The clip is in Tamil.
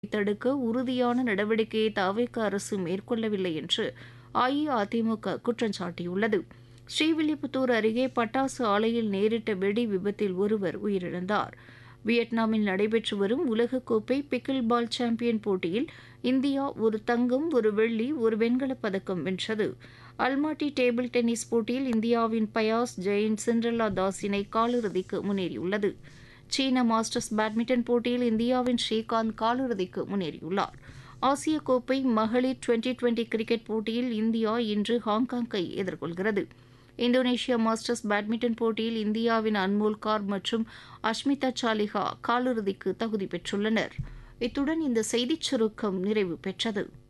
தடுக்க உறுதியான நடவடிக்கையை தவிக அரசு மேற்கொள்ளவில்லை என்று அஇஅதிமுக குற்றம் சாட்டியுள்ளது ஸ்ரீவில்லிபுத்தூர் அருகே பட்டாசு ஆலையில் நேரிட்ட வெடி விபத்தில் ஒருவர் உயிரிழந்தார் வியட்நாமில் நடைபெற்று வரும் உலகக்கோப்பை பிக்கில் பால் சாம்பியன் போட்டியில் இந்தியா ஒரு தங்கம் ஒரு வெள்ளி ஒரு வெண்கலப் பதக்கம் வென்றது அல்மாட்டி டேபிள் டென்னிஸ் போட்டியில் இந்தியாவின் பயாஸ் ஜெயின் சிண்ட்ரல்லா தாஸ் இணை காலிறுதிக்கு முன்னேறியுள்ளது சீன மாஸ்டர்ஸ் பேட்மிண்டன் போட்டியில் இந்தியாவின் ஸ்ரீகாந்த் காலிறுதிக்கு முன்னேறியுள்ளார் ஆசிய கோப்பை மகளிர் டுவெண்டி டுவெண்டி கிரிக்கெட் போட்டியில் இந்தியா இன்று ஹாங்காங்கை எதிர்கொள்கிறது இந்தோனேஷியா மாஸ்டர்ஸ் பேட்மிண்டன் போட்டியில் இந்தியாவின் அன்மோல் கார் மற்றும் அஷ்மிதா சாலிஹா காலிறுதிக்கு தகுதி பெற்றுள்ளனர் இத்துடன் இந்த செய்திச் சுருக்கம் நிறைவு பெற்றது